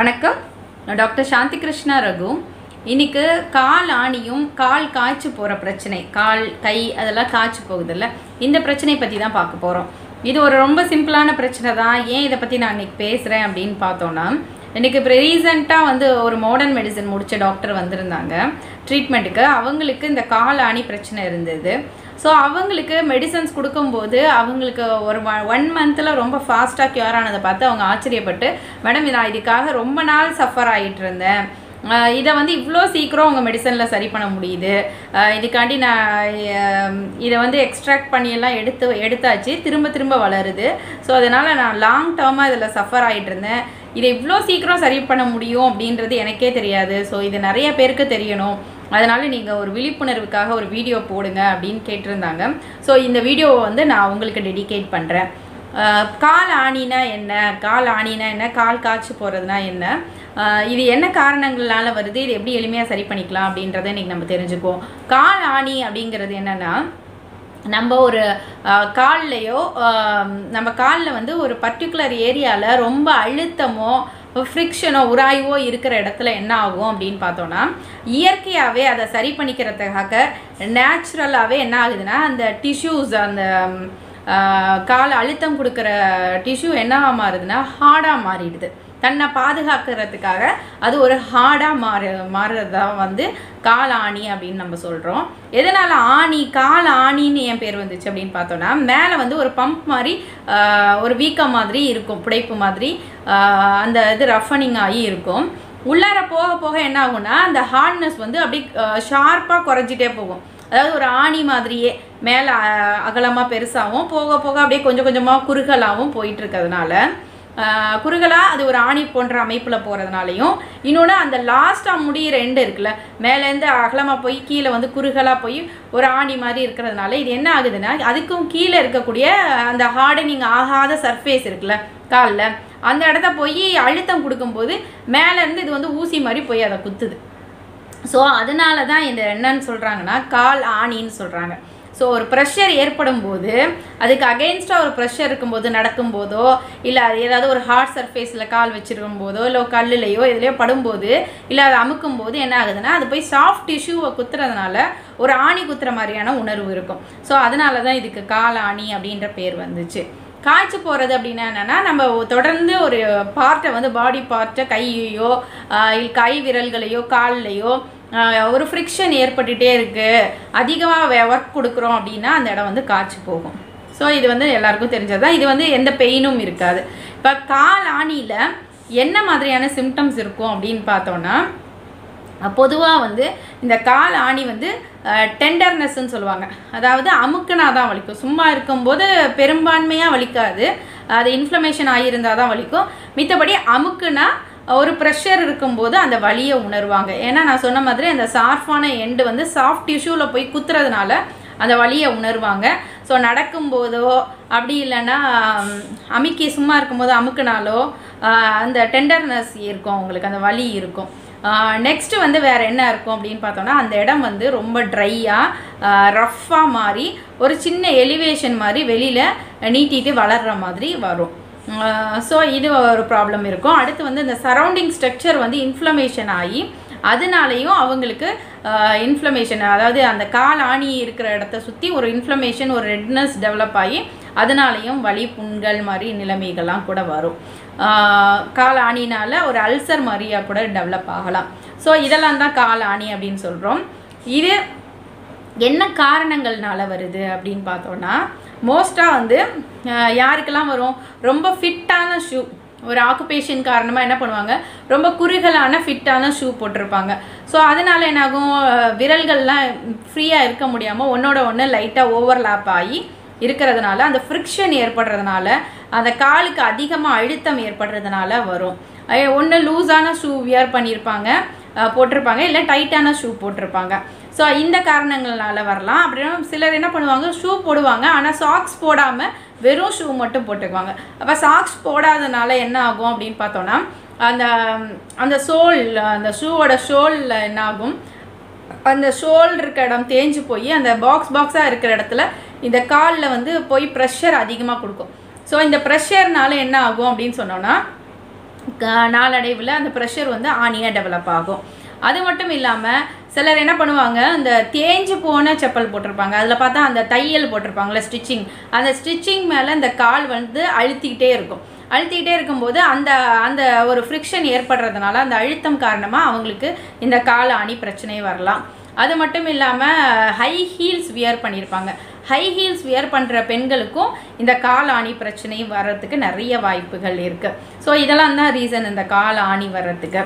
வணக்கம் நான் டாக்டர் சாந்தி கிருஷ்ணா ரகு இன்னைக்கு கால் ஆணியும் கால் காய்ச்சி போகிற பிரச்சனை கால் கை அதெல்லாம் காய்ச்சி போகுதுல்ல இந்த பிரச்சனை பற்றி தான் பார்க்க போகிறோம் இது ஒரு ரொம்ப சிம்பிளான பிரச்சனை தான் ஏன் இதை பற்றி நான் இன்னைக்கு பேசுகிறேன் அப்படின்னு பார்த்தோன்னா இன்னைக்கு இப்போ ரீசெண்டாக வந்து ஒரு மாடர்ன் மெடிசன் முடித்த டாக்டர் வந்திருந்தாங்க ட்ரீட்மெண்ட்டுக்கு அவங்களுக்கு இந்த கால் ஆணி பிரச்சனை இருந்தது ஸோ அவங்களுக்கு மெடிசன்ஸ் கொடுக்கும்போது அவங்களுக்கு ஒரு ஒன் மந்தில் ரொம்ப ஃபாஸ்ட்டாக க்யூர் ஆனதை பார்த்து அவங்க ஆச்சரியப்பட்டு மேடம் நான் இதுக்காக ரொம்ப நாள் சஃபர் ஆகிட்டு இருந்தேன் ஆஹ் இதை வந்து இவ்வளோ சீக்கிரம் உங்கள் மெடிசனில் சரி பண்ண முடியுது ஆஹ் இதுக்காண்டி நான் ஆஹ் இதை வந்து எக்ஸ்ட்ராக்ட் பண்ணியெல்லாம் எடுத்து எடுத்தாச்சு திரும்ப திரும்ப வளருது ஸோ அதனால் நான் லாங் டேர்மாக இதில் சஃபர் ஆகிட்டு இருந்தேன் இதை இவ்வளோ சீக்கிரம் சரி பண்ண முடியும் அப்படின்றது எனக்கே தெரியாது ஸோ இது நிறைய பேருக்கு தெரியணும் அதனால் நீங்கள் ஒரு விழிப்புணர்வுக்காக ஒரு வீடியோ போடுங்க அப்படின்னு கேட்டிருந்தாங்க ஸோ இந்த வீடியோவை வந்து நான் உங்களுக்கு டெடிகேட் பண்ணுறேன் கால் ஆணினா என்ன கால் ஆணினா என்ன கால் காய்ச்சி போகிறதுனா என்ன ஆஹ் இது என்ன காரணங்களால வருது இது எப்படி எளிமையாக சரி பண்ணிக்கலாம் அப்படின்றத இன்றைக்கி நம்ம தெரிஞ்சுக்குவோம் கால் ஆணி அப்படிங்கிறது என்னென்னா நம்ம ஒரு கால்லையோ நம்ம காலில் வந்து ஒரு பர்டிகுலர் ஏரியாவில் ரொம்ப அழுத்தமோ ஃப்ரிக்ஷனோ உராய்வோ இருக்கிற இடத்துல என்ன ஆகும் அப்படின்னு பார்த்தோன்னா இயற்கையாகவே அதை சரி பண்ணிக்கிறதுக்காக நேச்சுரலாகவே என்ன ஆகுதுன்னா அந்த டிஷ்யூஸ் அந்த கால் அழுத்தம் கொடுக்குற டிஷ்யூ என்னவா மாறுதுன்னா ஹார்டாக மாறிடுது தன்னை பாதுகாக்கிறதுக்காக அது ஒரு ஹார்டாக மாறு மாறுறதா வந்து கால் ஆணி அப்படின்னு நம்ம சொல்கிறோம் எதனால் ஆணி கால் ஆணின்னு என் பேர் வந்துச்சு அப்படின்னு பார்த்தோன்னா மேலே வந்து ஒரு பம்ப் மாதிரி ஒரு வீக்கம் மாதிரி இருக்கும் புடைப்பு மாதிரி அந்த இது ரஃபனிங் ஆகி இருக்கும் உள்ளார போக போக என்ன ஆகும்னா அந்த ஹார்ட்னஸ் வந்து அப்படி ஷார்ப்பாக குறைஞ்சிட்டே போகும் அதாவது ஒரு ஆணி மாதிரியே மேலே அகலமாக பெருசாகவும் போக போக அப்படியே கொஞ்சம் கொஞ்சமாக குறுகலாகவும் போயிட்டு இருக்கிறதுனால குறுகலாக அது ஒரு ஆணி போன்ற அமைப்பில் போகிறதுனாலையும் இன்னொன்று அந்த லாஸ்ட்டாக முடிகிற எண்டு இருக்குல்ல மேலேருந்து அகலமாக போய் கீழே வந்து குறுகலாக போய் ஒரு ஆணி மாதிரி இருக்கிறதுனால இது என்ன ஆகுதுன்னா அதுக்கும் கீழே இருக்கக்கூடிய அந்த ஹார்டனிங் ஆகாத சர்ஃபேஸ் இருக்குல்ல காலில் அந்த இடத்த போய் அழுத்தம் கொடுக்கும்போது மேலேருந்து இது வந்து ஊசி மாதிரி போய் அதை குத்துது ஸோ அதனால தான் இந்த என்னன்னு சொல்கிறாங்கன்னா கால் ஆணின்னு சொல்கிறாங்க ஸோ ஒரு ப்ரெஷர் ஏற்படும் போது அதுக்கு அகெயின்ஸ்டாக ஒரு ப்ரெஷர் இருக்கும்போது நடக்கும்போதோ இல்லை அது ஏதாவது ஒரு ஹார்ட் சர்ஃபேஸில் கால் வச்சிருக்கும் போதோ இல்லை கல்லுலையோ இதுலையோ படும்போது இல்லை அதை அமுக்கும் போது என்ன ஆகுதுன்னா அது போய் சாஃப்ட் டிஷ்யூவை குத்துறதுனால ஒரு ஆணி குத்துற மாதிரியான உணர்வு இருக்கும் ஸோ அதனால தான் இதுக்கு கால் ஆணி அப்படின்ற பேர் வந்துச்சு காய்ச்சி போகிறது அப்படின்னா என்னென்னா நம்ம தொடர்ந்து ஒரு பார்ட்டை வந்து பாடி பார்ட்டை கையையோ கை விரல்களையோ கால்லையோ ஒரு ஃப்ரிக்ஷன் ஏற்பட்டுகிட்டே இருக்குது அதிகமாக ஒர்க் கொடுக்குறோம் அப்படின்னா அந்த இடம் வந்து காய்ச்சி போகும் ஸோ இது வந்து எல்லாருக்கும் தெரிஞ்சது தான் இது வந்து எந்த பெயினும் இருக்காது இப்போ கால் ஆணியில் என்ன மாதிரியான சிம்டம்ஸ் இருக்கும் அப்படின்னு பார்த்தோன்னா பொதுவாக வந்து இந்த கால் ஆணி வந்து டெண்டர்னஸ்ன்னு சொல்லுவாங்க அதாவது அமுக்குனா தான் வலிக்கும் சும்மா இருக்கும்போது பெரும்பான்மையாக வலிக்காது அது இன்ஃப்ளமேஷன் ஆகியிருந்தால் தான் வலிக்கும் மித்தபடி அமுக்குனா ஒரு ப்ரெஷர் இருக்கும்போது அந்த வலியை உணர்வாங்க ஏன்னா நான் சொன்ன மாதிரி அந்த சார்ஃபான எண்டு வந்து சாஃப்ட் டிஷ்யூவில் போய் குத்துறதுனால அந்த வலியை உணர்வாங்க ஸோ நடக்கும்போதோ அப்படி இல்லைன்னா அமுக்கி சும்மா இருக்கும்போது அமுக்குனாலோ அந்த டெண்டர்னஸ் இருக்கும் அவங்களுக்கு அந்த வலி இருக்கும் நெக்ஸ்ட்டு வந்து வேறு என்ன இருக்கும் அப்படின்னு பார்த்தோன்னா அந்த இடம் வந்து ரொம்ப ட்ரையாக ரஃப்பாக மாறி ஒரு சின்ன எலிவேஷன் மாதிரி வெளியில் நீட்டிட்டு வளர்கிற மாதிரி வரும் ஸோ இது ஒரு ப்ராப்ளம் இருக்கும் அடுத்து வந்து இந்த சரௌண்டிங் ஸ்ட்ரக்சர் வந்து இன்ஃப்ளமேஷன் ஆகி அதனாலையும் அவங்களுக்கு இன்ஃப்ளமேஷன் அதாவது அந்த கால் ஆணி இருக்கிற இடத்த சுற்றி ஒரு இன்ஃப்ளமேஷன் ஒரு ரெட்னஸ் டெவலப் ஆகி அதனாலையும் வலி புண்கள் மாதிரி நிலைமைகள்லாம் கூட வரும் கால் ஆணினால் ஒரு அல்சர் மாதிரியாக கூட டெவலப் ஆகலாம் ஸோ இதெல்லாம் தான் கால் ஆணி அப்படின்னு சொல்கிறோம் இது என்ன காரணங்கள்னால வருது அப்படின்னு பார்த்தோன்னா மோஸ்ட்டாக வந்து யாருக்கெல்லாம் வரும் ரொம்ப ஃபிட்டான ஷூ ஒரு ஆக்குபேஷன் காரணமாக என்ன பண்ணுவாங்க ரொம்ப குறுகலான ஃபிட்டான ஷூ போட்டிருப்பாங்க ஸோ அதனால் என்னாகும் விரல்கள்லாம் ஃப்ரீயாக இருக்க முடியாமல் ஒன்றோட ஒன்று லைட்டாக ஓவர்லேப் ஆகி இருக்கிறதுனால அந்த ஃப்ரிக்ஷன் ஏற்படுறதுனால அந்த காலுக்கு அதிகமாக அழுத்தம் ஏற்படுறதுனால வரும் ஒன்று லூஸான ஷூ வியர் பண்ணியிருப்பாங்க போட்டிருப்பாங்க இல்லை டைட்டான ஷூ போட்டிருப்பாங்க ஸோ இந்த காரணங்களால வரலாம் அப்படின்னா சிலர் என்ன பண்ணுவாங்க ஷூ போடுவாங்க ஆனால் சாக்ஸ் போடாமல் வெறும் ஷூ மட்டும் போட்டுக்குவாங்க அப்போ சாக்ஸ் போடாதனால என்ன ஆகும் அப்படின்னு பார்த்தோன்னா அந்த அந்த சோல் அந்த ஷூவோட ஷோலில் என்ன ஆகும் அந்த ஷோல் இருக்க இடம் தேஞ்சு போய் அந்த பாக்ஸ் பாக்ஸாக இருக்கிற இடத்துல இந்த காலில் வந்து போய் ப்ரெஷர் அதிகமாக கொடுக்கும் ஸோ இந்த ப்ரெஷர்னால என்ன ஆகும் அப்படின்னு சொன்னோன்னா க- நாளடைவில் அந்த ப்ரெஷர் வந்து ஆணியாக டெவலப் ஆகும் அது மட்டும் இல்லாமல் சிலர் என்ன பண்ணுவாங்க இந்த தேஞ்சு போன செப்பல் போட்டிருப்பாங்க அதில் பார்த்தா அந்த தையல் போட்டிருப்பாங்கல்ல ஸ்டிச்சிங் அந்த ஸ்டிச்சிங் மேலே இந்த கால் வந்து அழுத்திக்கிட்டே இருக்கும் அழுத்திக்கிட்டே இருக்கும்போது அந்த அந்த ஒரு ஃப்ரிக்ஷன் ஏற்படுறதுனால அந்த அழுத்தம் காரணமாக அவங்களுக்கு இந்த கால் ஆணி பிரச்சனை வரலாம் அது மட்டும் இல்லாமல் ஹை ஹீல்ஸ் வியர் பண்ணியிருப்பாங்க ஹை ஹீல்ஸ் வியர் பண்ணுற பெண்களுக்கும் இந்த கால் ஆணி பிரச்சனை வர்றதுக்கு நிறைய வாய்ப்புகள் இருக்குது ஸோ இதெல்லாம் தான் ரீசன் இந்த கால் ஆணி வர்றதுக்கு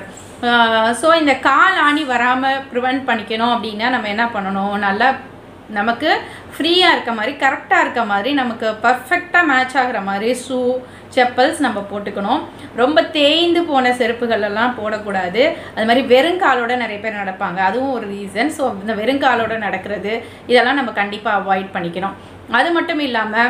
ஸோ இந்த கால் ஆணி வராமல் ப்ரிவெண்ட் பண்ணிக்கணும் அப்படின்னா நம்ம என்ன பண்ணணும் நல்லா நமக்கு ஃப்ரீயாக இருக்க மாதிரி கரெக்டாக இருக்க மாதிரி நமக்கு பர்ஃபெக்டாக மேட்ச் ஆகுற மாதிரி ஷூ செப்பல்ஸ் நம்ம போட்டுக்கணும் ரொம்ப தேய்ந்து போன செருப்புகள் எல்லாம் போடக்கூடாது அது மாதிரி வெறுங்காலோட நிறைய பேர் நடப்பாங்க அதுவும் ஒரு ரீசன் ஸோ இந்த வெறுங்காலோட நடக்கிறது இதெல்லாம் நம்ம கண்டிப்பாக அவாய்ட் பண்ணிக்கணும் அது மட்டும் இல்லாமல்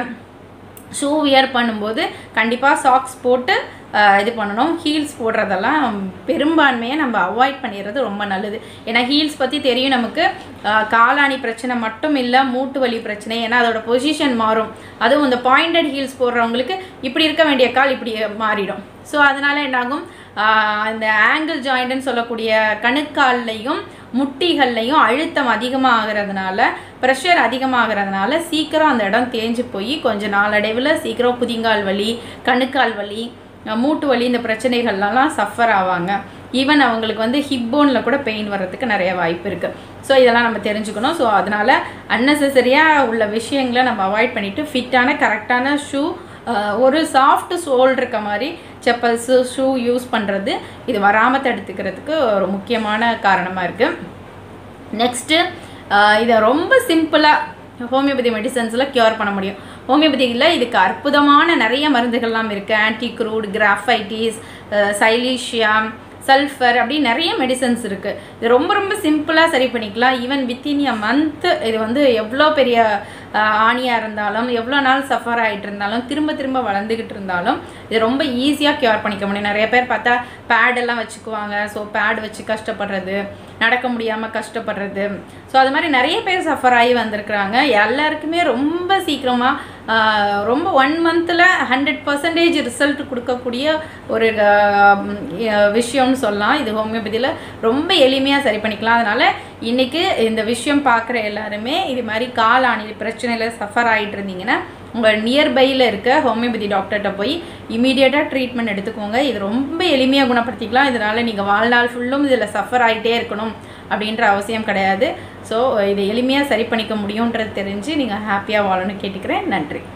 ஷூ வியர் பண்ணும்போது கண்டிப்பாக சாக்ஸ் போட்டு ஆஹ், இது பண்ணணும் ஹீல்ஸ் போடுறதெல்லாம் பெரும்பான்மையை நம்ம அவாய்ட் பண்ணிடுறது ரொம்ப நல்லது ஏன்னா ஹீல்ஸ் பற்றி தெரியும் நமக்கு ஆஹ், காலாணி பிரச்சனை மட்டும் இல்லை மூட்டு வலி பிரச்சனை ஏன்னா அதோட பொசிஷன் மாறும் அதுவும் இந்த பாயிண்டட் ஹீல்ஸ் போடுறவங்களுக்கு இப்படி இருக்க வேண்டிய கால் இப்படி மாறிடும் ஸோ அதனால என்னாகும் ஆஹ், இந்த ஆங்கிள் ஜாயிண்ட்னு சொல்லக்கூடிய கணுக்கால்லையும் முட்டிகள்லையும் அழுத்தம் அதிகமாக ஆகிறதுனால ப்ரெஷர் அதிகமாகிறதுனால சீக்கிரம் அந்த இடம் தேஞ்சு போய் கொஞ்ச நாளடைவில் சீக்கிரம் குதிங்கால் வலி கணுக்கால் வலி அஹ் மூட்டு வலி இந்த பிரச்சனைகள்லாம் சஃபர் ஆவாங்க ஈவன் அவங்களுக்கு வந்து ஹிப் போனில் கூட பெயின் வர்றதுக்கு நிறைய வாய்ப்பு இருக்குது ஸோ இதெல்லாம் நம்ம தெரிஞ்சுக்கணும் ஸோ அதனால் அன்னெசரியாக உள்ள விஷயங்களை நம்ம அவாய்ட் பண்ணிவிட்டு ஃபிட்டான கரெக்டான ஷூ ஒரு சாஃப்ட் சோல் இருக்க மாதிரி செப்பல்ஸு ஷூ யூஸ் பண்ணுறது இது வராமல் தடுத்துக்கிறதுக்கு ஒரு முக்கியமான காரணமாக இருக்குது நெக்ஸ்ட்டு இதை ரொம்ப சிம்பிளாக ஹோமியோபதி மெடிசன்ஸில் க்யூர் பண்ண முடியும் ஹோமியோபதியில் இதுக்கு அற்புதமான நிறைய மருந்துகள்லாம் இருக்குது ஆன்டி க்ரூட் கிராஃபைட்டிஸ் சைலீஷியா சல்ஃபர் அப்படி நிறைய மெடிசன்ஸ் இருக்குது இது ரொம்ப ரொம்ப சிம்பிளாக சரி பண்ணிக்கலாம் ஈவன் வித்தின் எ மந்த் இது வந்து எவ்வளோ பெரிய ஆணியாக இருந்தாலும் எவ்வளோ நாள் சஃபர் ஆகிட்டு இருந்தாலும் திரும்ப திரும்ப வளர்ந்துக்கிட்டு இருந்தாலும் இது ரொம்ப ஈஸியாக க்யூர் பண்ணிக்க முடியும் நிறைய பேர் பார்த்தா பேட் எல்லாம் வச்சுக்குவாங்க ஸோ பேட் வச்சு கஷ்டப்படுறது நடக்க முடியாமல் கஷ்டப்படுறது ஸோ அது மாதிரி நிறைய பேர் சஃபர் ஆகி வந்திருக்கிறாங்க எல்லாருக்குமே ரொம்ப சீக்கிரமாக ரொம்ப ஒன் மந்தில் ஹண்ட்ரட் பர்சன்டேஜ் ரிசல்ட் கொடுக்கக்கூடிய ஒரு ஆஹ், உம், விஷயம்னு சொல்லலாம் இது ஹோமியோபதியில் ரொம்ப எளிமையாக சரி பண்ணிக்கலாம் அதனால் இன்றைக்கி இந்த விஷயம் பார்க்குற எல்லாருமே இது மாதிரி கால் ஆணி பிரச்சனையில் சஃபர் ஆகிட்டு இருந்தீங்கன்னா உங்கள் நியர்பையில் இருக்க ஹோமியோபதி டாக்டர்கிட்ட போய் இமீடியட்டாக ட்ரீட்மெண்ட் எடுத்துக்கோங்க இது ரொம்ப எளிமையாக குணப்படுத்திக்கலாம் இதனால் நீங்கள் வாழ்நாள் ஃபுல்லும் இதில் சஃபர் ஆகிட்டே இருக்கணும் அப்படின்ற அவசியம் கிடையாது ஸோ இதை எளிமையாக சரி பண்ணிக்க முடியுன்றது தெரிஞ்சு நீங்கள் ஹாப்பியாக வாழணும்னு கேட்டுக்கிறேன் நன்றி